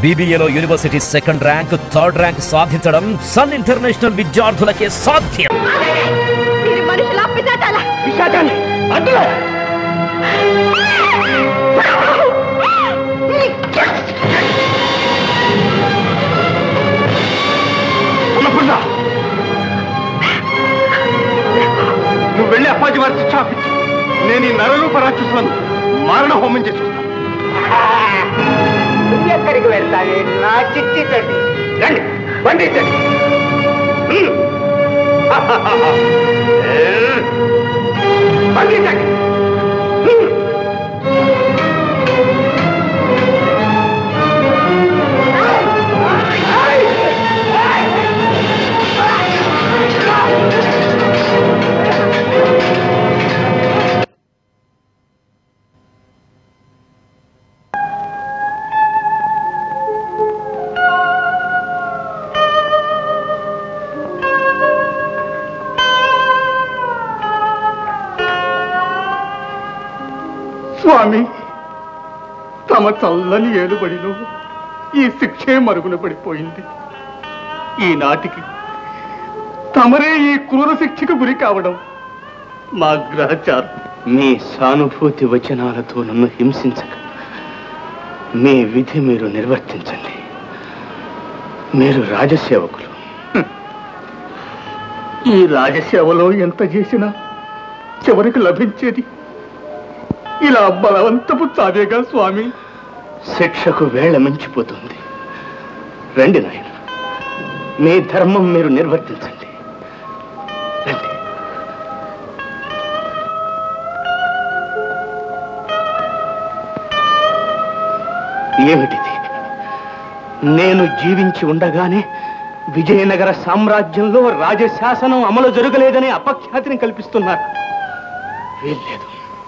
బీబీఏలో university second rank third rank సాధించడం Sun international విద్యార్థులకే సాధ్యం మీరు మనుషులా పిశాచాలా పిశాచాన్ని అడ్డులే అన్నపూర్ణ నువ్వు వెళ్ళి అప్పాజీ వారి శిక్ష ఆపించు. నేను ఈ నరరూప రాక్షసులను మారణ హోమం చేసి వస్తాను. ఎక్కడికి వెళ్తావే నా చిట్టి తల్లి రండి బండి ఇచ్చండి. హ్మ్. బండి ఇచ్చండి. హ్మ్. స్వామి తమ చల్లని ఏలుబడిలో ఈ శిక్షే మరుగున పడిపోయింది ఈనాటికి తమరే ఈ క్రూర శిక్షకు గురి కావడం మా గ్రహచారం మీ సానుభూతి వచనాలతో నన్ను హింసించక మీ విధి మీరు నిర్వర్తించండి మీరు రాజసేవకులు ఈ రాజసేవలో ఎంత చేసినా చివరికి లభించేది ఇలా బలవంతపు చావేగా స్వామి శిక్షకు వేళ మించిపోతుంది రండి నాయన మీ ధర్మం మీరు నిర్వర్తించండి రండి ఏమిటిది నేను జీవించి ఉండగానే విజయనగర సామ్రాజ్యంలో రాజశాసనం అమలు జరగలేదనే అపఖ్యాతిని కల్పిస్తున్నారు వీల్లేదు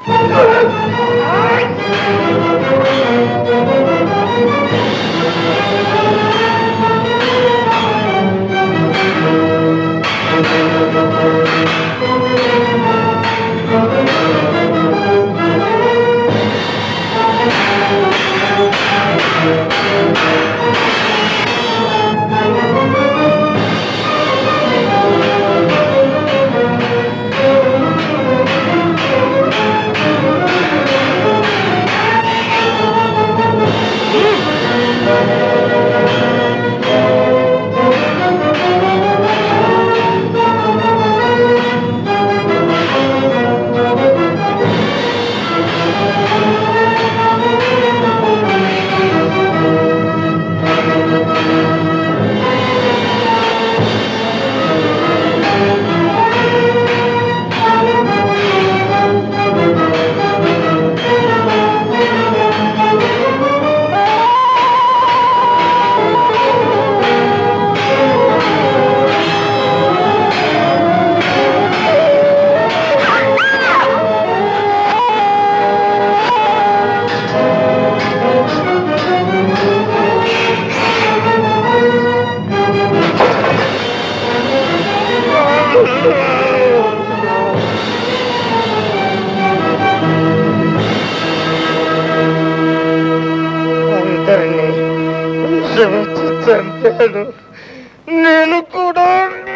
అందరినీ శ్రమించి చంపాడు నేను కూడా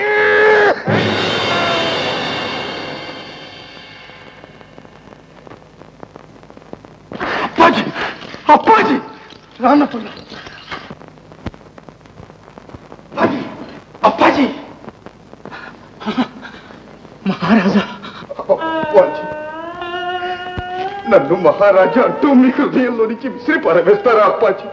అప్పాజీ అప్పాజీ రాన్నపూర్ణ అప్పాజీ అప్పాజీ మహారాజా అప్పాజీ నన్ను మహారాజా అంటూ మీ హృదయంలో నుంచి విసిరి పరవేస్తారా అప్పాజీ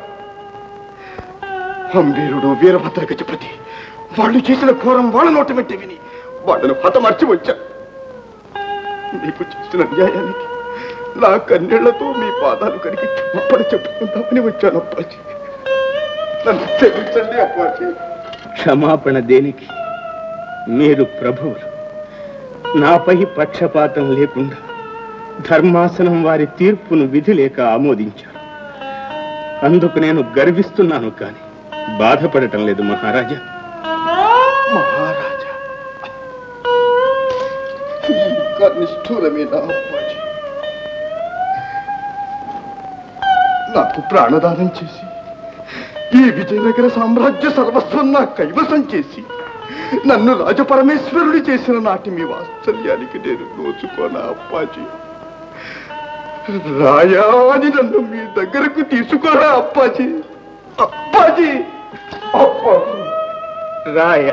అంబీరుడు వీరభద్ర గజపతి వాళ్ళు చేసిన ఘోరం వాళ్ళ నోట వెంట విని వాళ్ళను హతమార్చి వచ్చా మీకు చేసిన న్యాయానికి నా కన్నీళ్లతో మీ పాదాలు కడిగి క్షమాపణ చెప్పుకుందామని వచ్చాను అప్పాజీ నన్ను క్షమించండి అప్పాజీ క్షమాపణ దేనికి మీరు ప్రభువులు నాపై పక్షపాతం లేకుండా ధర్మాసనం వారి తీర్పును విధి లేక ఆమోదించారు అందుకు నేను గర్విస్తున్నాను కానీ బాధపడటం లేదు మహారాజా మహారాజా ఇంకా నిష్ఠూరమేనా అప్పాజీ నాకు ప్రాణదానం చేసి ఈ విజయనగర సామ్రాజ్య సర్వస్వం నా కైవసం చేసి నన్ను రాజపరమేశ్వరుడి చేసిన నాటి మీ వాత్సల్యానికి నేను నోచుకోనా అప్పాజీ రాయా అని నన్ను మీ దగ్గరకు తీసుకోరా అప్పాజీ అప్పాజీ అప్పాజీ రాయ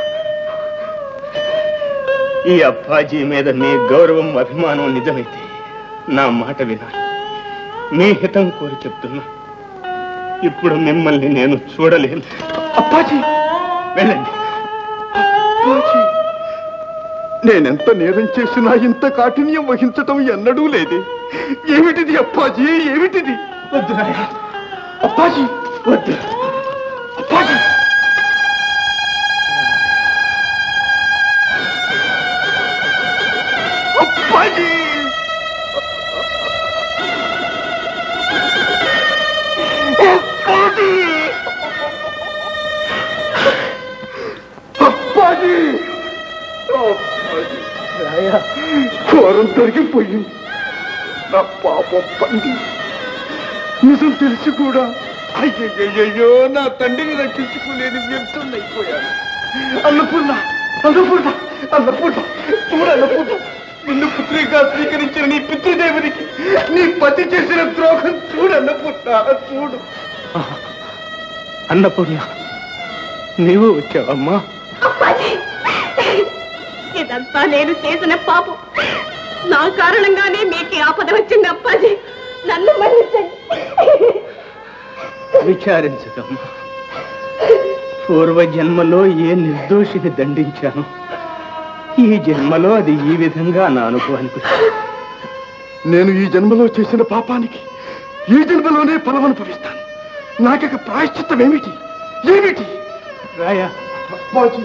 ఈ అప్పాజీ మీద మీ గౌరవం అభిమానం నిజమైతే నా మాట వినాలి మీ హితం కోరి చెప్తున్నా ఇప్పుడు మిమ్మల్ని నేను చూడలేను అప్పాజీ వెళ్ళండి అప్పాజీ నేనెంత నేరం చేసినా ఇంత కాఠిన్యం వహించటం ఎన్నడూ లేదే ఏమిటిది అప్పాజీ ఏమిటిది వద్దు రాయ అప్పాజీ వద్దు అప్పాజీ అప్పాజీ అప్పాజీ అప్పాజీ అప్పాజీ రాయ ఘోరం తొలగిపోయింది నా పాపం పండి నిజం తెలిసి కూడా అయ్యయ్యో నా తండ్రిని రక్షించుకోలేని వ్యర్థమైపోయాను అన్నపూర్ణ అన్నపూర్ణ అన్నపూర్ణ చూడు అన్నపూర్ణ నిన్ను పుత్రిగా స్వీకరించిన నీ పితృదేవునికి నీ పతి చేసిన ద్రోహం చూడు అన్నపూర్ణ చూడు అన్నపూర్ణ నీవు వచ్చావమ్మా అప్పాజీ ఇదంతా నేను చేసిన పాపం నా కారణంగానే మీకు ఈ ఆపద వచ్చింది అప్పాజీ నన్ను మన్నించండి విచారించదమ్మా పూర్వ జన్మలో ఏ నిర్దోషిని దండించాను ఈ జన్మలో అది ఈ విధంగా నా అనుభవానికి వచ్చింది. నేను ఈ జన్మలో చేసిన పాపానికి ఈ జన్మలోనే ఫలం అనుభవిస్తాను నాకక ప్రాయశ్చిత్తం ఏమిటి ఏమిటి రాయా అప్పాజీ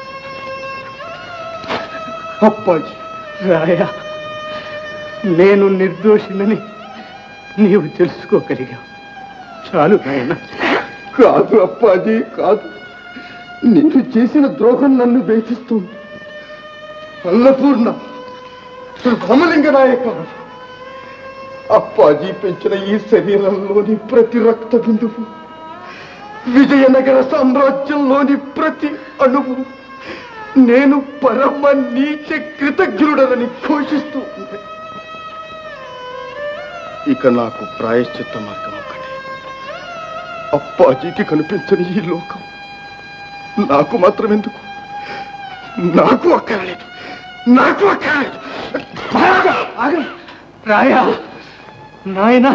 అప్పాజీ రాయా నేను నిర్దోషినని నీవు తెలుసుకోగలిగావు చాలు నాయన కాదు అప్పాజీ కాదు నేను చేసిన ద్రోహం నన్ను వేధిస్తుంది అన్నపూర్ణ రామలింగ నాయక అప్పాజీ పెంచిన ఈ శరీరంలోని ప్రతి రక్త బిందువు విజయనగర సామ్రాజ్యంలోని ప్రతి అణువు నేను పరమ నీచ కృతజ్ఞుడనని ఘోషిస్తూ ఉంది ఇక నాకు ప్రాయశ్చిత్త మార్గం ఒకటే అప్పాజీకి కనిపించని ఈ లోకం నాకు మాత్రం ఎందుకు నాకు అక్కర్లేదు నాకు అక్కర్లేదు ఆగం రాయా నాయనా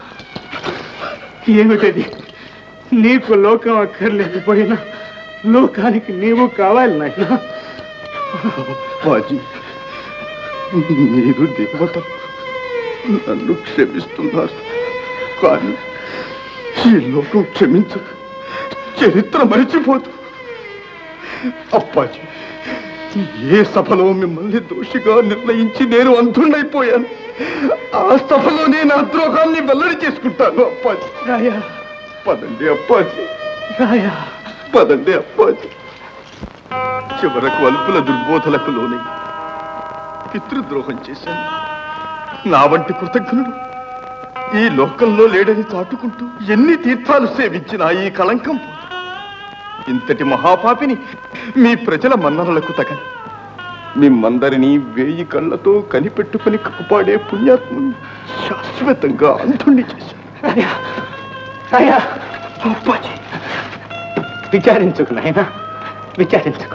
ఏమిటది నీకు లోకం అక్కర్లేకపోయినా లోకానికి నీవు కావాలి నాయనా అప్పాజీ మీరు దేవత నన్ను క్షమిస్తున్నారు కానీ ఈ లోకం క్షమించదు చరిత్ర మరిచిపోదు అప్పాజీ ఏ సభలో మిమ్మల్ని దోషిగా నిర్ణయించి నేను అంధుణ్ణైపోయాను ఆ సభలోనే నా ద్రోహాన్ని వెల్లడి చేసుకుంటాను అప్పాజీ రాయా పదండి అప్పాజీ రాయా పదండి అప్పాజీ చివరకు అల్పుల దుర్బోధలకు లోనై పితృద్రోహం చేశాను నా వంటి కృతజ్ఞుడు ఈ లోకంలో లేడని చాటుకుంటూ ఎన్ని తీర్థాలు సేవించినా ఈ కళంకం పోదు ఇంతటి మహాపాపిని మీ ప్రజల మన్ననలకు తగని మిమ్మందరినీ వేయి కళ్ళతో కనిపెట్టుకుని కాపాడే పుణ్యాత్ముని శాశ్వతంగా అంధుణ్ణి చేశాను రాయా రాయా అప్పాజీ విచారించుకు నాయనా విచారించుకు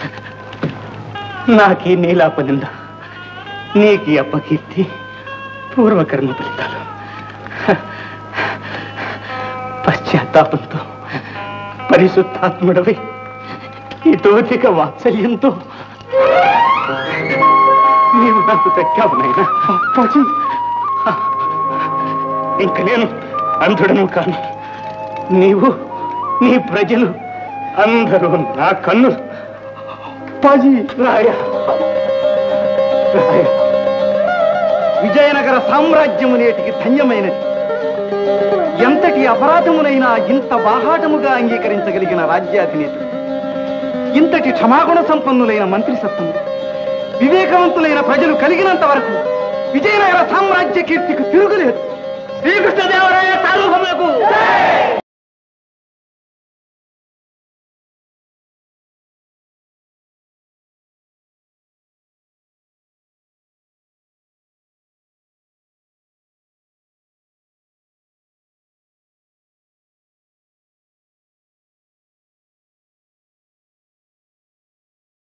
నాకీ నీలాపనింద నీకీ అప్పకీర్తి పూర్వకర్మ ఫలితాలు పశ్చాత్తాపంతో పరిశుద్ధాత్ముడవై ఇతోధిక వాత్సల్యంతో నీవు నాకు దక్కావు నాయనా అప్పాజీ ఇంక నేను అంధుడను కాను నీవు నీ ప్రజలు అందరూ నా కన్ను అప్పాజీ రాయ రాయ విజయనగర సామ్రాజ్యము నేటికి ధన్యమైనది ఎంతటి అపరాధమునైనా ఇంత బాహాటముగా అంగీకరించగలిగిన రాజ్యాధినేతుడు ఇంతటి క్షమాగుణ సంపన్నులైన మంత్రి సత్తులు వివేకవంతులైన ప్రజలు కలిగినంత వరకు విజయనగర సామ్రాజ్య కీర్తికి తిరుగులేదు శ్రీకృష్ణదేవరాయ సార్వభౌములకు